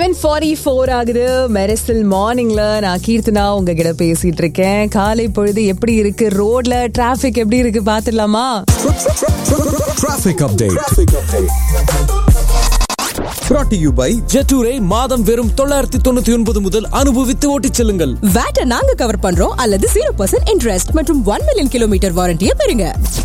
Ten forty four ஆகுது மெரிசல் மார்னிங்ல நான் கீர்த்தனா உங்ககிட்ட பேசிட்டு இருக்கேன் காலை பொழுது எப்படி இருக்கு ரோட்ல டிராபிக் எப்படி இருக்கு பாத்துடலாமா Traffic update. Brought to you by ஜெட்டூரை மாதம் வெறும் தொள்ளாயிரத்தி தொண்ணூத்தி ஒன்பது முதல் அனுபவித்து ஓட்டிச் செல்லுங்கள் வேட்டை நாங்க கவர் பண்றோம் அல்லது ஜீரோ பர்சன்ட் இன்ட்ரெஸ்ட் மற்றும் ஒன் மில்லியன் கிலோமீட்டர் வாரண்டியை பெறுங்க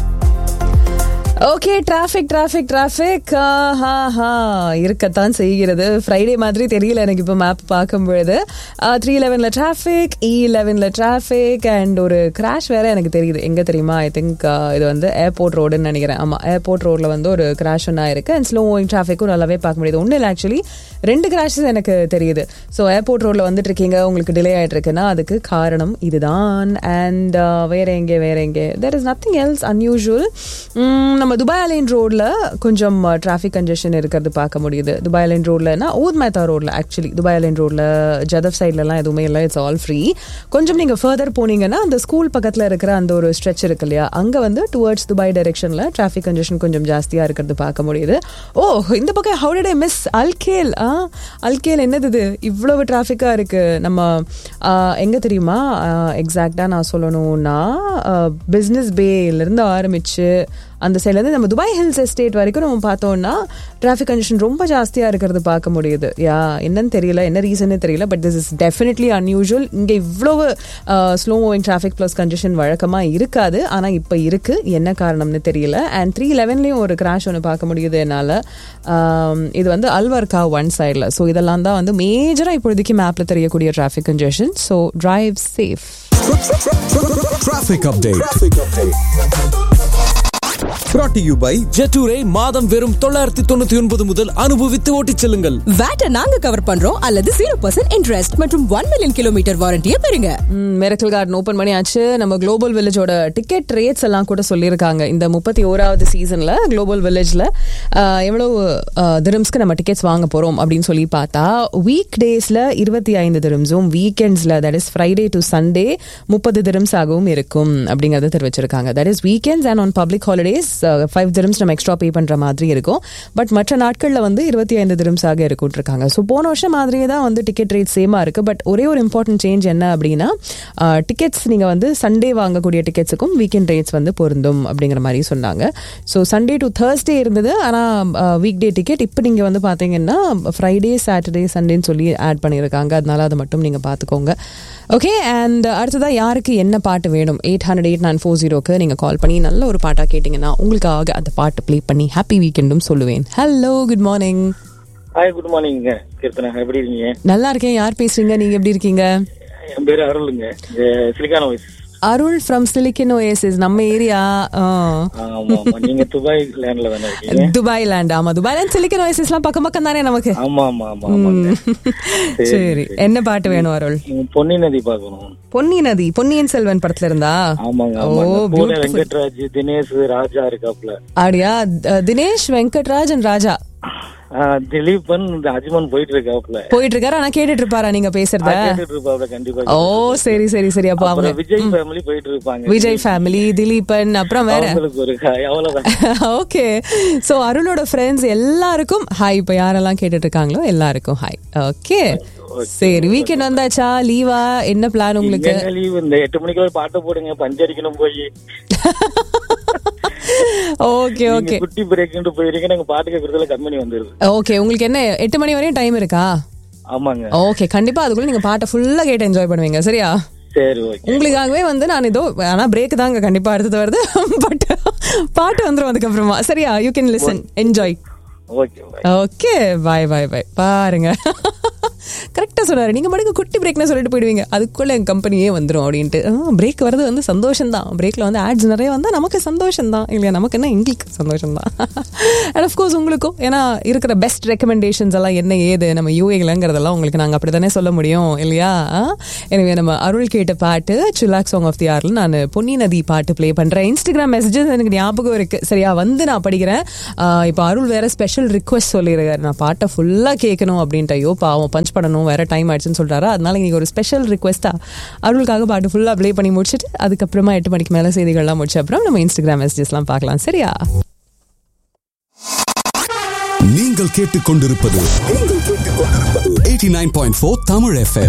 ஓகே டிராஃபிக் டிராஃபிக் டிராஃபிக் ஹா இருக்கத்தான் செய்கிறது ஃப்ரைடே மாதிரி தெரியல எனக்கு இப்போ மேப் பார்க்கும் பொழுது த்ரீ லெவனில் டிராஃபிக் இ லெவனில் டிராஃபிக் அண்ட் ஒரு கிராஷ் வேற எனக்கு தெரியுது எங்கே தெரியுமா ஐ திங்க் இது வந்து ஏர்போர்ட் ரோடுன்னு நினைக்கிறேன் ஆமாம் ஏர்போர்ட் ரோடில் வந்து ஒரு கிராஷ் ஒன்றா இருக்குது அண்ட் ஸ்லோ மூவிங் டிராஃபிக்கும் நல்லாவே பார்க்க முடியுது ஒன்றும் இல்லை ஆக்சுவலி ரெண்டு கிராஷஸ் எனக்கு தெரியுது ஸோ ஏர்போர்ட் ரோடில் வந்துட்டு இருக்கீங்க உங்களுக்கு டிலே ஆகிட்டு இருக்குன்னா அதுக்கு காரணம் இதுதான் அண்ட் வேற எங்கே வேற எங்கே there is nothing else unusual நம்ம துபாய் அலைன் ரோட்ல கொஞ்சம் டிராஃபிக் கன்ஜெஷன் இருக்கிறது பார்க்க முடியுது துபாய் அலைன் ரோட்லனா ஊத் மேத்தா ரோட்ல ஆக்சுவலி துபாய் அலைன் ரோட்ல ஜதப் சைட்லலாம் எதுவுமே இல்லை இட்ஸ் ஆல் ஃப்ரீ கொஞ்சம் நீங்கள் ஃபர்தர் போனீங்கன்னா அந்த ஸ்கூல் பக்கத்தில் இருக்கிற அந்த ஒரு ஸ்ட்ரெச் இருக்கு இல்லையா அங்கே வந்து டுவர்ட்ஸ் துபாய் டைரெக்ஷனில் டிராஃபிக் கன்ஜெஷன் கொஞ்சம் ஜாஸ்தியாக இருக்கிறது பார்க்க முடியுது ஓ இந்த பக்கம் ஹவு டே மிஸ் அல்கேல் ஆ அல்கேல் என்னது இது இவ்வளவு டிராஃபிக்காக இருக்குது நம்ம எங்கே தெரியுமா எக்ஸாக்டாக நான் சொல்லணும்னா பிஸ்னஸ் பேலேருந்து ஆரம்பித்து அந்த சைட்லேருந்து நம்ம துபாய் ஹில்ஸ் எஸ்டேட் வரைக்கும் நம்ம பார்த்தோம்னா டிராஃபிக் கன்ஜெஷன் ரொம்ப ஜாஸ்தியாக இருக்கிறது பார்க்க முடியுது யா என்னன்னு தெரியல என்ன ரீசனே தெரியல but this is definitely unusual இங்கே இவ்வளவு slow moving traffic plus congestion வழக்கமாக இருக்காது ஆனால் இப்போ இருக்குது என்ன காரணம்னு தெரியல அண்ட் த்ரீ லெவன்லேயும் ஒரு கிராஷ் ஒன்று பார்க்க முடியுது என்னால் இது வந்து அல்வர்கா ஒன் சைடில் ஸோ இதெல்லாம் தான் வந்து மேஜராக இப்போதைக்கு மேப்பில் தெரியக்கூடிய traffic congestion so drive safe Traffic update. Brought to you by ஜெட்டூரை மாதம் வெறும் தொள்ளாயிரத்தி தொண்ணூத்தி ஒன்பது முதல் அனுபவித்து ஓட்டிச் செல்லுங்கள் வேட்டை நாங்க கவர் பண்றோம் அல்லது ஜீரோ பர்சன்ட் இன்ட்ரெஸ்ட் மற்றும் ஒன் மில்லியன் கிலோமீட்டர் வாரண்டியை பெறுங்க மிரக்கல் கார்டன் ஓப்பன் பண்ணியாச்சு நம்ம குளோபல் வில்லேஜோட டிக்கெட் ரேட்ஸ் எல்லாம் கூட சொல்லியிருக்காங்க இந்த முப்பத்தி ஓராவது சீசன்ல குளோபல் வில்லேஜ்ல எவ்வளவு திரம்ஸ்க்கு நம்ம டிக்கெட்ஸ் வாங்க போறோம் அப்படின்னு சொல்லி பார்த்தா வீக் டேஸ்ல இருபத்தி ஐந்து திரம்ஸும் வீக்கெண்ட்ஸ்ல that is Friday to Sunday முப்பது திரம்ஸ் ஆகவும் இருக்கும் அப்படிங்கறத தெரிவிச்சிருக்காங்க that is weekends and on public holidays five dirhams நம்ம எக்ஸ்ட்ரா பே பண்ற மாதிரி இருக்கும் பட் மற்ற நாட்கள்ல வந்து இருபத்தி ஐந்து திரம்ஸ் ஆக இருக்கும் இருக்காங்க ஸோ போன வருஷம் மாதிரியே தான் வந்து டிக்கெட் ரேட் சேமா இருக்கு பட் ஒரே ஒரு இம்பார்ட்டன்ட் சேஞ்ச் என்ன அப்படின்னா டிக்கெட்ஸ் நீங்க வந்து சண்டே வாங்கக்கூடிய டிக்கெட்ஸுக்கும் வீக்கெண்ட் ரேட்ஸ் வந்து பொருந்தும் அப்படிங்கிற மாதிரி சொன்னாங்க ஸோ சண்டே டு தேர்ஸ்டே இருந்தது ஆனால் வீக் டே டிக்கெட் இப்போ நீங்கள் வந்து பார்த்தீங்கன்னா ஃப்ரைடே சாட்டர்டே சண்டேன்னு சொல்லி ஆட் பண்ணியிருக்காங்க அதனால அதை மட்டும் நீங்கள் பார்த்துக்கோங்க ஓகே அண்ட் அடுத்ததாக யாருக்கு என்ன பாட்டு வேணும் eight hundred eight nine four ஜீரோக்கு நீங்கள் கால் பண்ணி நல்ல ஒரு பாட்டாக கேட்டிங்கன்னா உங்களுக்காக அந்த பாட்டு ப்ளே பண்ணி ஹாப்பி வீக்கெண்டும் சொல்லுவேன் hello good morning hi good morning Keerthana எப்படி இருக்கீங்க நல்லா இருக்கேன் யார் பேசுறீங்க நீங்க எப்படி இருக்கீங்க என் பேரு அருளுங்க இந்த சிலிக்கான வயசு அருள் ஃப்ரம் சிலிக்கன் ஓஎஸ்எஸ் நம்ம ஏரியா ஆமா ஆமா நீங்க துபாய் லேண்ட்ல தானே இருக்கீங்க துபாய் லேண்ட் ஆமா துபாய் லேண்ட் சிலிக்கன் ஓஎஸ்எஸ்லாம் பக்கம் பக்கம் தானே நமக்கு ஆமா ஆமா ஆமா ஆமாங்க சரி என்ன பாட்டு வேணும் அருள் நீங்க பொன்னி நதி பாக்கணும் பொன்னி நதி பொன்னியின் செல்வன் படத்துல இருந்தா ஆமாங்க ஓ, ஆமாங்க கூட beautiful. வெங்கட்ராஜ் தினேஷ் ராஜா இருக்காப்ல அப்படியா த- தினேஷ் வெங்கட்ராஜ் and ராஜா ஆ, திலீபன் இந்த அஜ்மன் போயிட்டு இருக்காப்ல போயிட்டு இருக்காரு ஆனா கேட்டுட்டு இருப்பாரா நீங்க பேசுறத கேட்டுட்டு இருப்பாப்ல கண்டிப்பா ஓ சரி சரி சரி அப்போ அவங்க அப்புறம் விஜய் ஃபேமிலி போயிட்டு இருப்பாங்க விஜய் ஃபேமிலி திலீபன் அப்புறம் வேற அவங்களுக்கு ஒரு ஹாய், அவ்வளவுதான் ஓகே சோ அருளோட ஃப்ரெண்ட்ஸ் எல்லாருக்கும் ஹாய் இப்போ யாரெல்லாம் கேட்டுட்டு இருக்காங்களோ எல்லாருக்கும் ஹாய் ஓகே சரி வீக்கெண்ட் வந்தாச்சா லீவா என்ன பிளான் உங்களுக்கு எங்க லீவ் இந்த எட்டு மணிக்கு ஒரு பாட்டு போடுங்க பஞ்சரிக்கணும் போய் ஓகே ஓகே நீங்க குட்டி பிரேக் போயிருக்கீங்க நாங்க பாட்டு கேட்கறதுல கம்பெனி வந்துருது ஓகே உங்களுக்கு என்ன எட்டு மணி வரையும் டைம் இருக்கா ஆமாங்க ஓகே கண்டிப்பா அதுக்குள்ள நீங்க பாட்டை ஃபுல்லா கேட்டு என்ஜாய் பண்ணுவீங்க சரியா சரி ஓகே உங்களுக்காகவே வந்து நான் ஏதோ ஆனா பிரேக் தாங்க கண்டிப்பா அடுத்தது வருது பட் பாட்டு வந்துரும் அதுக்கப்புறமா சரியா you can listen enjoy okay okay bye bye bye பாருங்க கரெக்டா சொன்னாரு நீங்க மடுக்கு குட்டி பிரேக்னு சொல்லிட்டு போயிடுவீங்க அதுக்குள்ள என் கம்பெனியே வந்துரும் அப்படின்ட்டு பிரேக் வரது வந்து சந்தோஷம் தான் பிரேக்ல வந்து ஆட்ஸ் நிறைய வந்தா நமக்கு சந்தோஷம் தான் இல்லையா நமக்கு என்ன எங்களுக்கு சந்தோஷம் தான் அண்ட் அஃப்கோர்ஸ் உங்களுக்கும் ஏன்னா இருக்கிற பெஸ்ட் ரெக்கமெண்டேஷன்ஸ் எல்லாம் என்ன ஏது நம்ம யூஏலங்கிறதெல்லாம் உங்களுக்கு நாங்க அப்படித்தானே சொல்ல முடியும் இல்லையா எனவே நம்ம அருள் கேட்ட பாட்டு சில்லாக் சாங் ஆஃப் தி ஆர்ல நான் பொன்னி நதி பாட்டு ப்ளே பண்றேன் இன்ஸ்டாகிராம் மெசேஜஸ் எனக்கு ஞாபகம் இருக்கு சரியா வந்து நான் படிக்கிறேன் ஆஹ் இப்போ அருள் வேற ஸ்பெஷல் ரிக்வஸ்ட் சொல்லியிருக்காரு நான் பாட்டை ஃபுல்லா கேட்கணும் அப்படின்ட்டு ஐயோ பாவம் பஞ்ச் பண்ணணும் வேற டைம் ஆயிடுச்சுன்னு சொல்றாரு அதனால இன்னைக்கு ஒரு ஸ்பெஷல் ரிக்வஸ்டா அருளுக்காக பாட்டு ஃபுல்லா ப்ளே பண்ணி முடிச்சுட்டு அதுக்கப்புறமா எட்டு மணிக்கு மேல செய்திகள்லாம் முடிச்ச அப்புறம் நம்ம இன்ஸ்டாகிராம் மெசேஜஸ்லாம் பார்க்கலாம் சரியா நீங்கள் கேட்டுக்கொண்டிருப்பது நீங்கள் கேட்டுக்கொண்டிருப்பது 89.4 Tamil FM.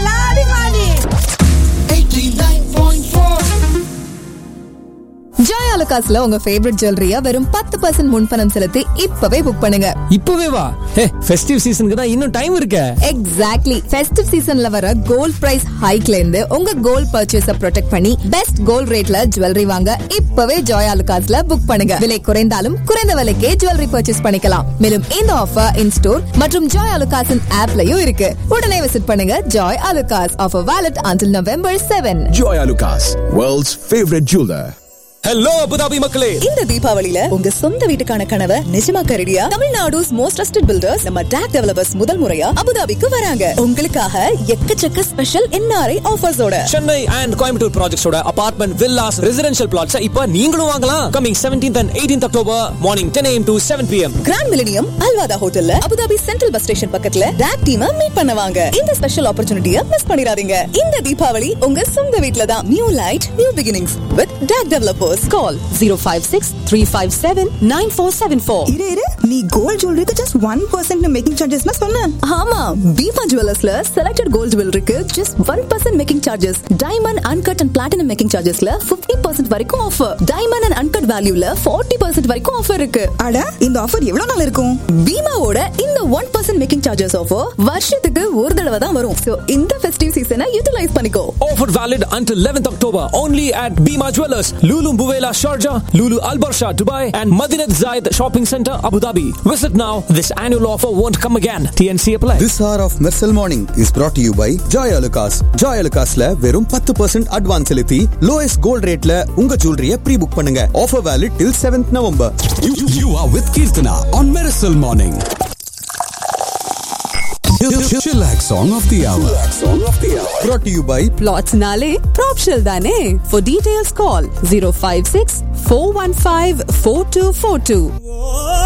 ஜாய் அலுகாஸ்ல உங்க ஃபேவரட் ஜுவல்லரிய வெறும் பத்து பர்சன்ட் முன்பணம் செலுத்தி இப்பவே புக் பண்ணுங்க இப்பவே வா ஹே ஃபெஸ்டிவ் சீசனுக்கு தான் இன்னும் டைம் இருக்க எக்ஸாக்ட்லி ஃபெஸ்டிவ் சீசன்ல வர கோல்ட் பிரைஸ் ஹைக்ல இருந்து உங்க கோல்ட் பர்ச்சேஸ ப்ரொடெக்ட் பண்ணி பெஸ்ட் கோல்ட் ரேட்ல ஜுவல்லரி வாங்க இப்பவே ஜாய் அலுகாஸ்ல புக் பண்ணுங்க விலை குறைந்தாலும் குறைந்த விலைக்கே ஜுவல்லரி பர்ச்சேஸ் பண்ணிக்கலாம் மேலும் இந்த ஆஃபர் இன் ஸ்டோர் மற்றும் ஜாய் அலுகாஸின் ஆப்லயும் இருக்கு உடனே விசிட் பண்ணுங்க Joy Alukkas offer valid until November seven Joy Lucas, world's favorite jeweler. Hello Abu Dhabi மக்களே இந்த தீபாவளியில உங்க சொந்த வீட்டுக்கான கனவை நிஜமாக்க ரெடியா தமிழ்நாடுஸ் மோஸ்ட் ட்ரஸ்டட் பில்டர்ஸ் நம்ம டாக் டெவலப்பர்ஸ் முதல் முறையா அபுதாபிக்கு வராங்க உங்களுக்காக எக்கச்சக்க ஸ்பெஷல் என்ஆர்ஐ ஆஃபர்ஸோட சென்னை அண்ட் கோயம்புத்தூர் ப்ராஜெக்ட்ஸோட அபார்ட்மெண்ட் வில்லாஸ் ரெசிடென்ஷியல் பிளாட்ஸ் இப்ப நீங்களும் வாங்கலாம் coming 17th and 18th October morning 10 am to 7 pm grand millennium Al Wahda ஹோட்டல்ல அபுதாபி சென்ட்ரல் பஸ் ஸ்டேஷன் பக்கத்துல டாக் டீமை மீட் பண்ணுவாங்க இந்த ஸ்பெஷல் ஆப்பர்ச்சுனிட்டியை மிஸ் பண்ணிடாதீங்க இந்த தீபாவளி உங்க சொந்த வீட்ல தான் new light new beginnings with talk developers call zero five six three five seven nine four seven four இரு இரு நீ gold ஜுவல்லரிக்கு just one percent making சார்ஜஸ்னா சொன்ன ஆமா Bima ஜுவல்லர்ஸ்ல selected gold ஜுவல்லருக்கு just one percent making charges diamond uncut and platinum making சார்ஜஸ்ல fifty percent வரைக்கும் offer diamond and uncut வேல்யூல forty percent வரைக்கும் offer இருக்கு அட இந்த ஆஃபர் எவ்வளவு நாள் இருக்கும் பீமாவோட இந்த one percent making charges offer வருஷத்துக்கு ஒரு தடவை தான் வரும் சோ இந்த ஃபெஸ்டிவ் சீசனை யூட்டிலைஸ் பண்ணிக்கோ Offer valid until 11th October only at Bima Jewelers, Lulu Buwela Sharjah, Lulu Al Barsha Dubai and Madinat Zayed Shopping Center Abu Dhabi. Visit now. This annual offer won't come again. TNC apply. This hour of Mersal Morning is brought to you by Joy Alucas. Joy Alucasல வெறும் பத்து percent advance செலுத்தி lowest gold ரேட்ல உங்க ஜுவல்லரிய pre book பண்ணுங்க offer valid till seventh November You, you, you are with Kirtana on Mersal Morning. Chillax song of the hour. song of the hour. Brought to you by பிளாட்ஸ்னாலே ப்ராப்ஷல் தானே for details call zero five six four one five four two four two